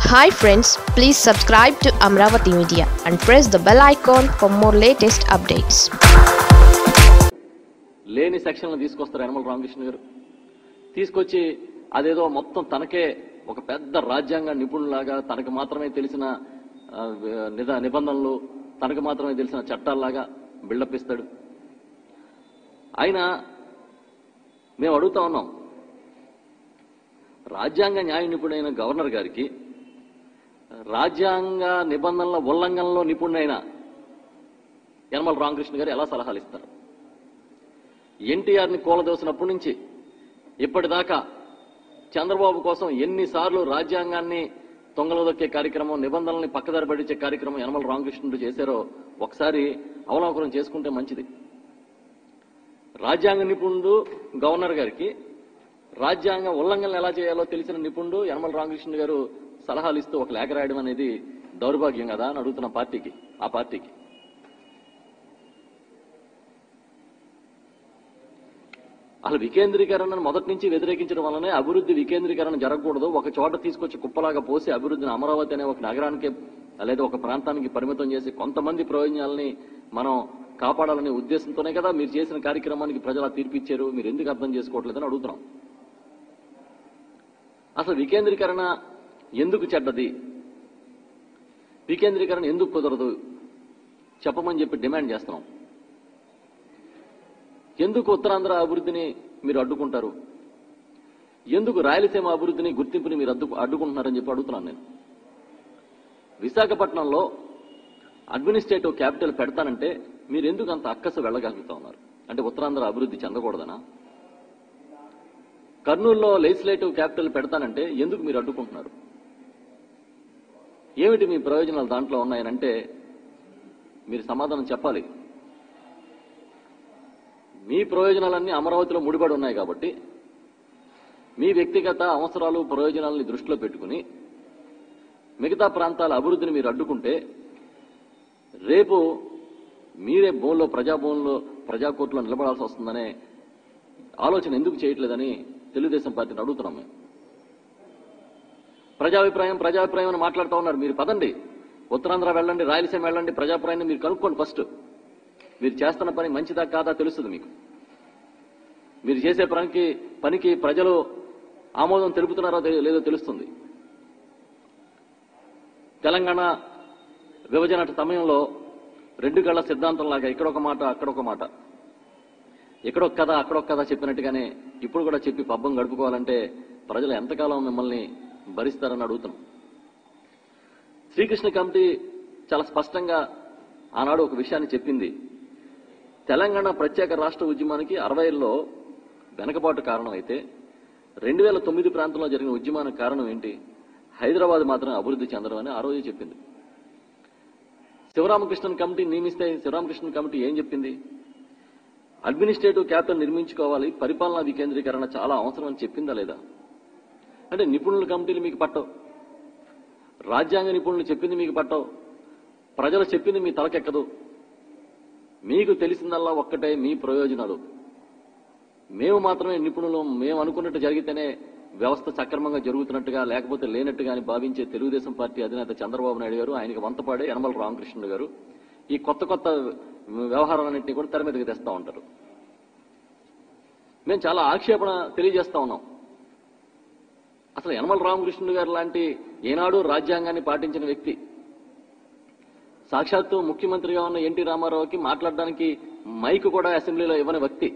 Hi friends please subscribe to Amaravati media and press the bell icon for more latest updates లేని సెక్షన్లు తీసుకొస్తారు యనమల రామకృష్ణ గారు తీసుకొచ్చి అదేదో మొత్తం తనకే ఒక పెద్ద రాజ్యాంగ నిపుణులాగా తనకు మాత్రమే తెలిసిన ఆ, నిద- నిబంధనలు తనకు మాత్రమే తెలిసిన చట్టాల్లాగా బిల్డప్ ఇస్తాడు ఆయన మేము అడుగుతా ఉన్నాం రాజ్యాంగ న్యాయ నిపుణుడైన గవర్నర్ గారికి రాజ్యాంగ నిబంధనల ఉల్లంఘనలో నిపుణుడైన యనమల రామకృష్ణ గారు ఎలా సలహాలు ఇస్తారు ఎన్టీఆర్ని కూలదోసినప్పటి నుంచి ఇప్పటిదాకా చంద్రబాబు కోసం ఎన్నిసార్లు రాజ్యాంగాన్ని తొంగలదొక్కే కార్యక్రమం నిబంధనల్ని పక్కదారి పడించే కార్యక్రమం యనమల రామకృష్ణుడు చేశారో ఒకసారి అవలోకనం చేసుకుంటే మంచిది రాజ్యాంగ నిపుణుడు గవర్నర్ గారికి రాజ్యాంగ ఉల్లంఘనలు ఎలా చేయాలో తెలిసిన నిపుణుడు యనమల రామకృష్ణ గారు సలహాలు ఇస్తూ ఒక లేఖ రాయడం అనేది దౌర్భాగ్యం కదా అని అడుగుతున్న పార్టీకి ఆ పార్టీకి అసలు వికేంద్రీకరణను మొదటి నుంచి వ్యతిరేకించడం వల్లనే అభివృద్ధి వికేంద్రీకరణ జరగకూడదు ఒక చోట తీసుకొచ్చి కుప్పలాగా పోసి అభివృద్ధిని అమరావతి అనే ఒక నగరానికి లేదా ఒక ప్రాంతానికి పరిమితం చేసి కొంతమంది ప్రయోజనాలని మనం కాపాడాలనే ఉద్దేశంతోనే కదా మీరు చేసిన కార్యక్రమానికి ప్రజలు ఆ తీర్పు ఇచ్చారు మీరు ఎందుకు అర్థం చేసుకోవట్లేదని అడుగుతున్నాం అసలు వికేంద్రీకరణ ఎందుకు చెడ్డది వికేంద్రీకరణ ఎందుకు కుదరదు చెప్పమని చెప్పి డిమాండ్ చేస్తున్నాం ఎందుకు ఉత్తరాంధ్ర అభివృద్ధిని మీరు అడ్డుకుంటారు ఎందుకు రాయలసీమ అభివృద్ధిని గుర్తింపుని మీరు అడ్డు అడ్డుకుంటున్నారని చెప్పి అడుగుతున్నాను నేను విశాఖపట్నంలో అడ్మినిస్ట్రేటివ్ క్యాపిటల్ పెడతానంటే మీరు ఎందుకు అంత అక్కస వెళ్ళగలుగుతా ఉన్నారు అంటే ఉత్తరాంధ్ర అభివృద్ధి చెందకూడదనా కర్నూలులో లెజిస్లేటివ్ క్యాపిటల్ పెడతానంటే ఎందుకు మీరు అడ్డుకుంటున్నారు ఏమిటి మీ ప్రయోజనాలు దాంట్లో ఉన్నాయనంటే మీరు సమాధానం చెప్పాలి మీ ప్రయోజనాలన్నీ అమరావతిలో ముడిపడి ఉన్నాయి కాబట్టి మీ వ్యక్తిగత అవసరాలు ప్రయోజనాలని దృష్టిలో పెట్టుకుని మిగతా ప్రాంతాల అభివృద్ధిని మీరు అడ్డుకుంటే రేపు మీరే భూమిలో ప్రజాభూమిలో ప్రజా కోర్టులో నిలబడాల్సి వస్తుందనే ఆలోచన ఎందుకు చేయట్లేదని తెలుగుదేశం పార్టీని అడుగుతున్నాం మేము ప్రజాభిప్రాయం ప్రజాభిప్రాయం అని మాట్లాడుతూ ఉన్నారు మీరు పదండి ఉత్తరాంధ్ర వెళ్ళండి రాయలసీమ వెళ్ళండి ప్రజాభిప్రాయాన్ని మీరు కనుక్కోండి ఫస్ట్ మీరు చేస్తున్న పని మంచిదా కాదా తెలుస్తుంది మీకు మీరు చేసే పనికి పనికి ప్రజలు ఆమోదం తెలుపుతున్నారో తెలి- లేదో తెలుస్తుంది తెలంగాణ విభజన సమయంలో రెండు గళ్ల సిద్ధాంతం లాగా ఇక్కడొక మాట అక్కడొక మాట ఇక్కడొక కథ అక్కడొక కథ చెప్పినట్టుగానే ఇప్పుడు కూడా చెప్పి పబ్బం గడుపుకోవాలంటే ప్రజలు ఎంతకాలం మిమ్మల్ని భరిస్తారని అడుగుతున్నాం శ్రీకృష్ణ కమిటీ చాలా స్పష్టంగా ఆనాడు ఒక విషయాన్ని చెప్పింది తెలంగాణ ప్రత్యేక రాష్ట్ర ఉద్యమానికి అరవైలో వెనకబాటు కారణమైతే రెండు వేల తొమ్మిది ప్రాంతంలో జరిగిన ఉద్యమానికి కారణం ఏంటి హైదరాబాద్ మాత్రం అభివృద్ధి చెందడం అని ఆ రోజే చెప్పింది శివరామకృష్ణన్ కమిటీ నియమిస్తే శివరామకృష్ణన్ కమిటీ ఏం చెప్పింది అడ్మినిస్ట్రేటివ్ క్యాపిటల్ నిర్మించుకోవాలి పరిపాలనా వికేంద్రీకరణ చాలా అవసరం అని చెప్పిందా లేదా అంటే నిపుణుల కమిటీలు మీకు పట్టవు రాజ్యాంగ నిపుణులు చెప్పింది మీకు పట్టవు ప్రజలు చెప్పింది మీ తలకెక్కదు మీకు తెలిసిందల్లా ఒక్కటే మీ ప్రయోజనాలు మేము మాత్రమే నిపుణులు మేము అనుకున్నట్టు జరిగితేనే వ్యవస్థ సక్రమంగా జరుగుతున్నట్టుగా లేకపోతే లేనట్టుగా అని భావించే తెలుగుదేశం పార్టీ అధినేత చంద్రబాబు నాయుడు గారు ఆయనకి వంతపాడే యనమల రామకృష్ణుడు గారు ఈ కొత్త కొత్త వ్యవహారాలన్నింటినీ కూడా తెర మీదకి తెస్తా ఉంటారు మేము చాలా ఆక్షేపణ తెలియజేస్తా ఉన్నాం అసలు యనమల రామకృష్ణుడు గారు లాంటి ఏనాడు రాజ్యాంగాన్ని పాటించిన వ్యక్తి సాక్షాత్తు ముఖ్యమంత్రిగా ఉన్న ఎన్టీ రామారావుకి మాట్లాడడానికి మైక్ కూడా అసెంబ్లీలో ఇవ్వని వ్యక్తి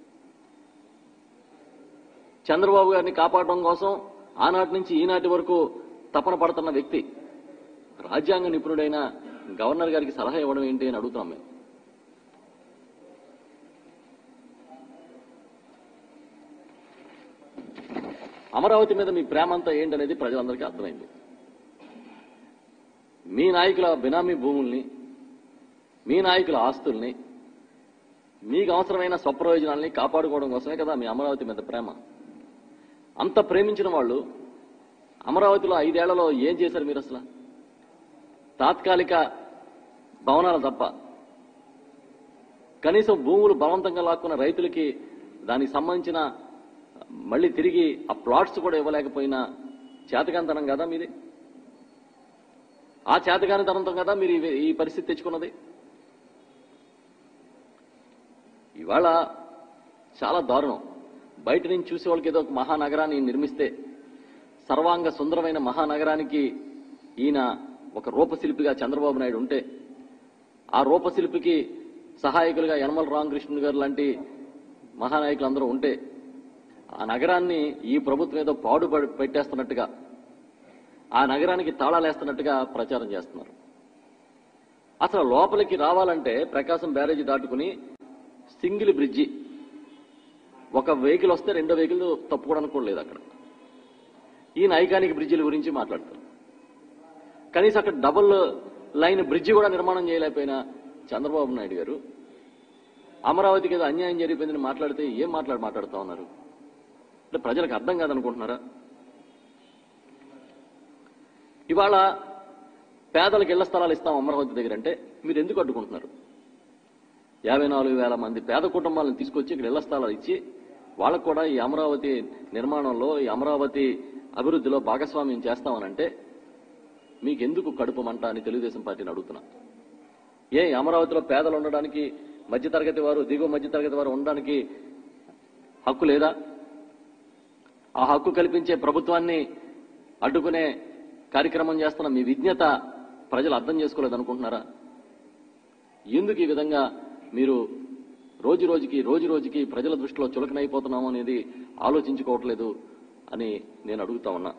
చంద్రబాబు గారిని కాపాడడం కోసం ఆనాటి నుంచి ఈనాటి వరకు తపన పడుతున్న వ్యక్తి రాజ్యాంగ నిపుణుడైన గవర్నర్ గారికి సలహా ఇవ్వడం ఏంటి అని అడుగుతున్నాం మేము అమరావతి మీద మీ ప్రేమ అంతా ఏంటనేది ప్రజలందరికీ అర్థమైంది మీ నాయకుల బినామీ భూముల్ని మీ నాయకుల ఆస్తుల్ని మీకు అవసరమైన స్వప్రయోజనాల్ని కాపాడుకోవడం కోసమే కదా మీ అమరావతి మీద ప్రేమ అంత ప్రేమించిన వాళ్ళు అమరావతిలో ఐదేళ్లలో ఏం చేశారు మీరు అసలు తాత్కాలిక భవనాలు తప్ప కనీసం భూములు బలవంతంగా లాక్కున్న రైతులకి దానికి సంబంధించిన మళ్ళీ తిరిగి ఆ ప్లాట్స్ కూడా ఇవ్వలేకపోయినా చేతకంతనం కదా మీది ఆ చేతగాని తనంతో కదా మీరు ఈ- ఈ పరిస్థితి తెచ్చుకున్నది ఇవాళ చాలా దారుణం బయట నుంచి చూసే వాళ్ళకి ఏదో ఒక మహానగరాన్ని నిర్మిస్తే సర్వాంగ సుందరమైన మహానగరానికి ఈయన ఒక రూపశిల్పిగా చంద్రబాబు నాయుడు ఉంటే ఆ రూపశిల్పికి సహాయకులుగా యనమల రామకృష్ణ గారు లాంటి మహానాయకులు అందరూ ఉంటే ఆ నగరాన్ని ఈ ప్రభుత్వం ఏదో పాడు పడి- పెట్టేస్తున్నట్టుగా ఆ నగరానికి తాళాలేస్తున్నట్టుగా ప్రచారం చేస్తున్నారు అసలు లోపలికి రావాలంటే ప్రకాశం బ్యారేజీ దాటుకుని సింగిల్ బ్రిడ్జి ఒక వెహికల్ వస్తే రెండో వెహికల్ తప్పుకోవడానికి కూడా లేదు అక్కడ ఈయన ఐకానిక్ బ్రిడ్జిల గురించి మాట్లాడతారు కనీసం అక్కడ డబుల్ లైన్ బ్రిడ్జి కూడా నిర్మాణం చేయలేకపోయినా చంద్రబాబు నాయుడు గారు అమరావతికి ఏదో అన్యాయం జరిగిపోయిందని మాట్లాడితే ఏం మాట్లాడి మాట్లాడుతా ఉన్నారు అంటే ప్రజలకు అర్థం కాదనుకుంటున్నారా ఇవాళ పేదలకు ఇళ్ల స్థలాలు ఇస్తాం అమరావతి దగ్గర అంటే మీరు ఎందుకు అడ్డుకుంటున్నారు యాభై నాలుగు వేల మంది పేద కుటుంబాలను తీసుకొచ్చి ఇక్కడ ఇళ్ల స్థలాలు ఇచ్చి వాళ్ళకు కూడా ఈ అమరావతి నిర్మాణంలో ఈ అమరావతి అభివృద్ధిలో భాగస్వామ్యం చేస్తామనంటే మీకెందుకు కడుపు మంట అని తెలుగుదేశం పార్టీని అడుగుతున్నా ఏ ఈ అమరావతిలో పేదలు ఉండడానికి మధ్యతరగతి వారు దిగువ మధ్యతరగతి వారు ఉండడానికి హక్కు లేదా ఆ హక్కు కల్పించే ప్రభుత్వాన్ని అడ్డుకునే కార్యక్రమం చేస్తున్న మీ విజ్ఞత ప్రజలు అర్థం చేసుకోలేదు అనుకుంటున్నారా ఎందుకు ఈ విధంగా మీరు రోజు రోజుకి రోజు రోజుకి ప్రజల దృష్టిలో చులకనైపోతున్నాము అనేది ఆలోచించుకోవట్లేదు అని నేను అడుగుతా ఉన్నా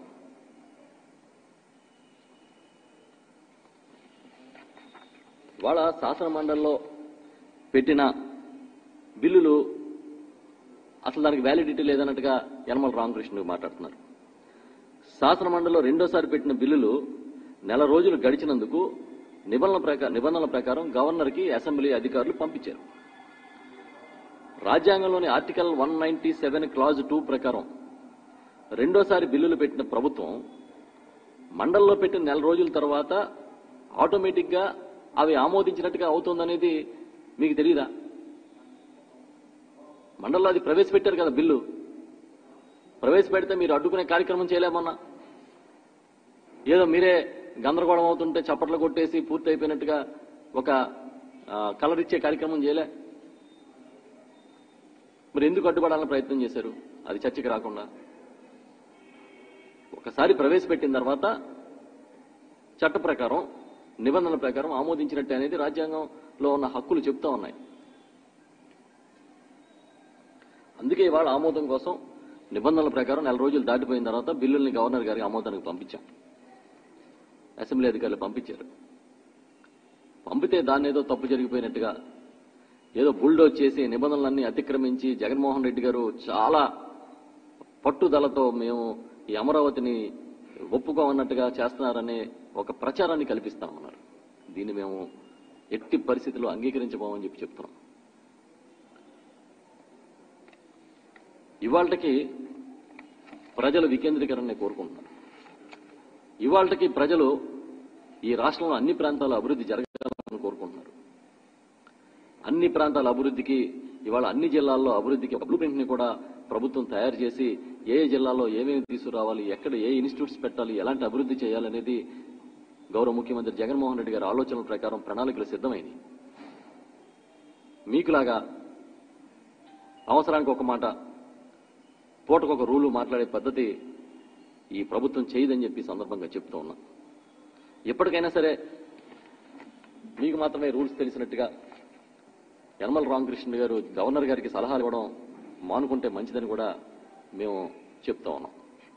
వాళ్ళ శాసన మండలిలో పెట్టిన బిల్లులు అసలు దానికి వ్యాలిడిటీ లేదన్నట్టుగా యనమల రామకృష్ణ మాట్లాడుతున్నారు శాసన మండలిలో రెండోసారి పెట్టిన బిల్లులు నెల రోజులు గడిచినందుకు నిబంధనల ప్రకారం నిబంధనల ప్రకారం గవర్నర్కి అసెంబ్లీ అధికారులు పంపించారు రాజ్యాంగంలోని article one ninety seven clause two ప్రకారం రెండోసారి బిల్లులు పెట్టిన ప్రభుత్వం మండలిలో పెట్టిన నెల రోజుల తర్వాత ఆటోమేటిక్ గా అవి ఆమోదించినట్టుగా అవుతుందనేది మీకు తెలియదా మండలిలో అది ప్రవేశపెట్టారు కదా బిల్లు ప్రవేశపెడితే మీరు అడ్డుకునే కార్యక్రమం చేయలేమన్నా ఏదో మీరే గందరగోళం అవుతుంటే చప్పట్లు కొట్టేసి పూర్తి అయిపోయినట్టుగా ఒక ఆ, కలర్ ఇచ్చే కార్యక్రమం చేయలే మరి ఎందుకు అడ్డుపడాలని ప్రయత్నం చేశారు అది చర్చకి రాకుండా ఒకసారి ప్రవేశపెట్టిన తర్వాత చట్ట ప్రకారం నిబంధనల ప్రకారం ఆమోదించినట్టే అనేది రాజ్యాంగంలో ఉన్న హక్కులు చెప్తా ఉన్నాయి అందుకే ఇవాళ ఆమోదం కోసం నిబంధనల ప్రకారం నెల రోజులు దాటిపోయిన తర్వాత బిల్లుల్ని గవర్నర్ గారికి ఆమోదానికి పంపించాం అసెంబ్లీ అధికారులు పంపించారు పంపితే దాన్ని ఏదో తప్పు జరిగిపోయినట్టుగా ఏదో బుల్డోజ్ చేసి నిబంధనలన్నీ అతిక్రమించి జగన్మోహన్ రెడ్డి గారు చాలా పట్టుదలతో మేము ఈ అమరావతిని ఒప్పుకోమన్నట్టుగా చేస్తున్నారనే ఒక ప్రచారాన్ని కల్పిస్తామన్నారు దీన్ని మేము ఎట్టి పరిస్థితుల్లో అంగీకరించబోమని చెప్పి చెప్తున్నాం ఇవాళకి ప్రజలు వికేంద్రీకరణని కోరుకుంటున్నారు ఇవాళకి ప్రజలు ఈ రాష్ట్రంలో అన్ని ప్రాంతాల అభివృద్ధి జరగాలని కోరుకుంటున్నారు అన్ని ప్రాంతాల అభివృద్ధికి ఇవాళ అన్ని జిల్లాల్లో అభివృద్ధికి బ్లూ ప్రింట్ ని కూడా ప్రభుత్వం తయారు చేసి ఏ ఏ జిల్లాలో ఏమేమి తీసుకురావాలి ఎక్కడ ఏ ఇన్స్టిట్యూట్స్ పెట్టాలి ఎలాంటి అభివృద్ధి చేయాలనేది గౌరవ ముఖ్యమంత్రి జగన్మోహన్ రెడ్డి గారి ఆలోచనల ప్రకారం ప్రణాళికలు సిద్ధమైనవి మీకులాగా అవసరానికి ఒక మాట పూటకొక రూలు మాట్లాడే పద్ధతి ఈ ప్రభుత్వం చేయదని చెప్పి ఈ సందర్భంగా చెప్తూ ఉన్నా ఎప్పటికైనా సరే మీకు మాత్రమే రూల్స్ తెలిసినట్టుగా యనమల రామకృష్ణ గారు గవర్నర్ గారికి సలహాలు ఇవ్వడం మానుకుంటే మంచిదని కూడా మేము చెప్తా ఉన్నాం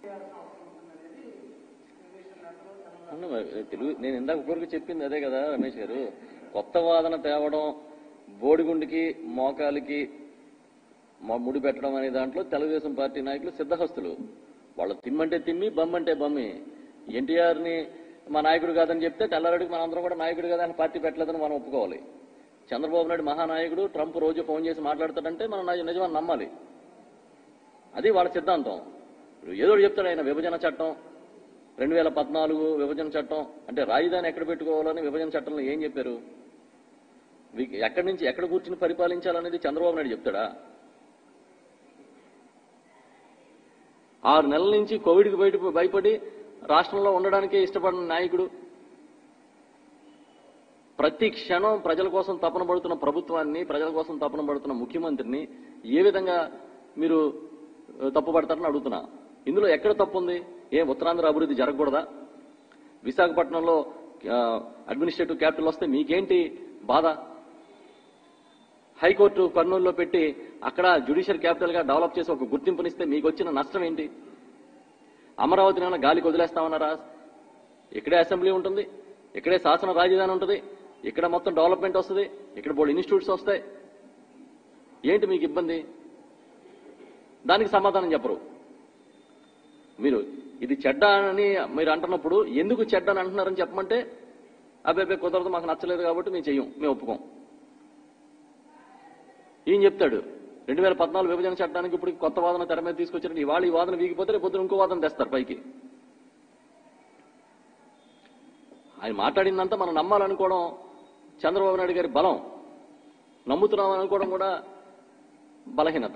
అన్న, మరి తెలుగు నేను ఇందాక ఊరికి చెప్పింది అదే కదా రమేష్ గారు కొత్త వాదన తేవడం బోడిగుండికి మోకాలికి మ- ముడి పెట్టడం అనే దాంట్లో తెలుగుదేశం పార్టీ నాయకులు సిద్ధహస్తులు వాళ్ళు తిమ్మంటే తిమ్మి బమ్మంటే బమ్మి ఎన్టీఆర్ ని మా నాయకుడు కాదని చెప్తే తెల్లారెడ్డికి మనందరం కూడా నాయకుడు కదా అని పార్టీ పెట్టలేదని మనం ఒప్పుకోవాలి చంద్రబాబు నాయుడు మహానాయకుడు ట్రంప్ రోజు ఫోన్ చేసి మాట్లాడతాడంటే మనం నిజ- నిజమని నమ్మాలి అది వాళ్ళ సిద్ధాంతం ఇప్పుడు ఏదో ఒకటి చెప్తాడు ఆయన విభజన చట్టం రెండు వేల పద్నాలుగు విభజన చట్టం అంటే రాజధాని ఎక్కడ పెట్టుకోవాలని విభజన చట్టంలో ఏం చెప్పారు వీక్- ఎక్కడి నుంచి ఎక్కడ కూర్చుని పరిపాలించాలనేది చంద్రబాబు నాయుడు చెప్తాడా ఆరు నెలల నుంచి కోవిడ్కి బయట భయపడి రాష్ట్రంలో ఉండడానికే ఇష్టపడిన నాయకుడు ప్రతి క్షణం ప్రజల కోసం తపన పడుతున్న ప్రభుత్వాన్ని ప్రజల కోసం తపన పడుతున్న ముఖ్యమంత్రిని ఏ విధంగా మీరు ఆ, తప్పుపడతారని అడుగుతున్నా ఇందులో ఎక్కడ తప్పు ఉంది ఏ ఉత్తరాంధ్ర అభివృద్ధి జరగకూడదా విశాఖపట్నంలో ఆ, అడ్మినిస్ట్రేటివ్ క్యాపిటల్ వస్తే మీకేంటి బాధ హైకోర్టు కర్నూలులో పెట్టి అక్కడ జ్యుడిషియల్ క్యాపిటల్ గా డెవలప్ చేసి ఒక గుర్తింపునిస్తే మీకు వచ్చిన నష్టం ఏంటి అమరావతిని ఏమైనా గాలికి వదిలేస్తామన్నారా ఇక్కడే అసెంబ్లీ ఉంటుంది ఇక్కడే శాసన రాజధాని ఉంటుంది ఇక్కడ మొత్తం డెవలప్మెంట్ వస్తుంది ఇక్కడ బోర్డు ఇన్స్టిట్యూట్స్ వస్తాయి ఏంటి మీకు ఇబ్బంది దానికి సమాధానం చెప్పరు మీరు ఇది చెడ్డ అని మీరు అంటున్నప్పుడు ఎందుకు చెడ్డ అని అంటున్నారని చెప్పమంటే అబ్బాయి కుదరదు మాకు నచ్చలేదు కాబట్టి మేము చెయ్యం మేము ఒప్పుకోం ఏం చెప్తాడు రెండు వేల పద్నాలుగు విభజన చట్టానికి ఇప్పుడు కొత్త వాదన తెర మీద తీసుకొచ్చారంటే ఇవాళ ఈ వాదన వీగిపోతే రేపు పొద్దున ఇంకో వాదన తెస్తారు పైకి ఆయన మాట్లాడిందంతా మనం నమ్మాలనుకోవడం చంద్రబాబు నాయుడు గారి బలం నమ్ముతున్నాం అనుకోవడం కూడా బలహీనత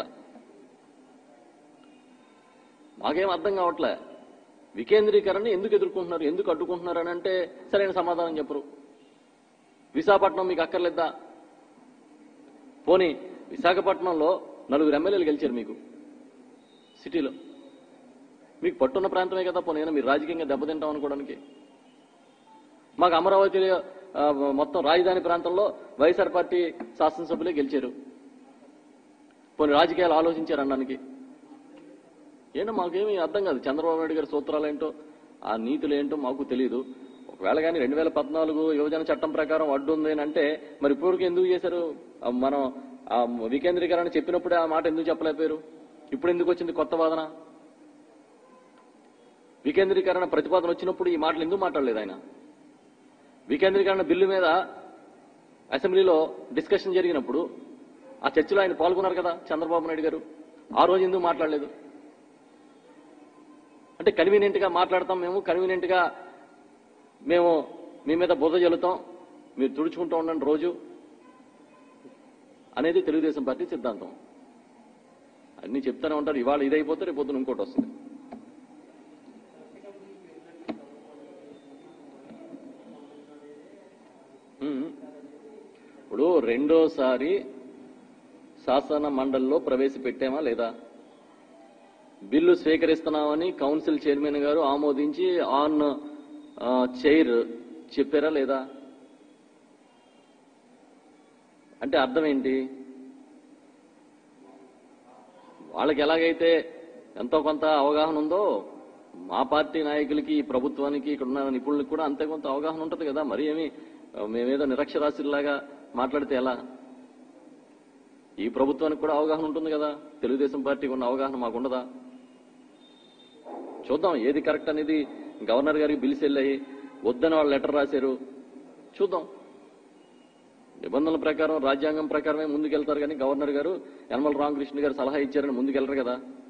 మాకేం అర్థం కావట్లే వికేంద్రీకరణ ఎందుకు ఎదుర్కొంటున్నారు ఎందుకు అడ్డుకుంటున్నారు అని అంటే సరైన సమాధానం చెప్పరు విశాఖపట్నం మీకు అక్కర్లేదా పోనీ విశాఖపట్నంలో నలుగురు ఎమ్మెల్యేలు గెలిచారు మీకు సిటీలో మీకు పట్టున్న ప్రాంతమే కదా పోనీ ఏమైనా మీరు రాజకీయంగా దెబ్బతింటాం అనుకోవడానికి మాకు అమరావతి ఆ, మొత్తం రాజధాని ప్రాంతంలో వైఎస్ఆర్ పార్టీ శాసనసభ్యులే గెలిచారు పోనీ రాజకీయాలు ఆలోచించారు అనడానికి ఏంటో మాకేమీ అర్థం కాదు చంద్రబాబు నాయుడు గారి సూత్రాలు ఏంటో ఆ నీతులు ఏంటో మాకు తెలియదు ఒకవేళ కానీ రెండు వేల పద్నాలుగు యువజన చట్టం ప్రకారం అడ్డు ఉంది అని అంటే మరి ఇప్పటివరకు ఎందుకు చేశారు ఆ, మనం ఆ వికేంద్రీకరణ చెప్పినప్పుడే ఆ మాట ఎందుకు చెప్పలేకపోయారు ఇప్పుడు ఎందుకు వచ్చింది కొత్త వాదన వికేంద్రీకరణ ప్రతిపాదన వచ్చినప్పుడు ఈ మాటలు ఎందుకు మాట్లాడలేదు ఆయన వికేంద్రీకరణ బిల్లు మీద అసెంబ్లీలో డిస్కషన్ జరిగినప్పుడు ఆ చర్చలో ఆయన పాల్గొన్నారు కదా చంద్రబాబు నాయుడు గారు ఆ రోజు ఎందుకు మాట్లాడలేదు అంటే కన్వీనియంట్ గా మాట్లాడతాం మేము కన్వీనియంట్ గా మేము మీ మీద బురద జల్లుతాం మీరు తుడుచుకుంటూ ఉండండి రోజు అనేది తెలుగుదేశం పార్టీ సిద్ధాంతం అన్ని చెప్తానే ఉంటారు ఇవాళ ఇది అయిపోతే రేపు పొద్దున ఇంకోటి వస్తుంది ఉమ్. ఇప్పుడు రెండోసారి శాసన మండలిలో ప్రవేశపెట్టామా లేదా బిల్లు స్వీకరిస్తున్నామని కౌన్సిల్ చైర్మన్ గారు ఆమోదించి ఆన్ ఆ, చైర్ చెప్పారా లేదా అంటే అర్థం ఏంటి వాళ్ళకి ఎలాగైతే ఎంతో కొంత అవగాహన ఉందో మా పార్టీ నాయకులకి ఈ ప్రభుత్వానికి ఇక్కడ ఉన్న నిపుణులకు కూడా అంతే కొంత అవగాహన ఉంటుంది కదా మరి ఏమి ఆ, మేమేదో నిరక్షరాస్యుల్లాగా మాట్లాడితే ఎలా ఈ ప్రభుత్వానికి కూడా అవగాహన ఉంటుంది కదా తెలుగుదేశం పార్టీకి ఉన్న అవగాహన మాకుండదా చూద్దాం ఏది కరెక్ట్ అనేది గవర్నర్ గారికి బిల్స్ వెళ్ళాయి వద్దని వాళ్ళు లెటర్ రాశారు చూద్దాం నిబంధనల ప్రకారం రాజ్యాంగం ప్రకారమే ముందుకెళ్తారు కానీ గవర్నర్ గారు యనమల రామకృష్ణ గారు సలహా ఇచ్చారని ముందుకెళ్లరు కదా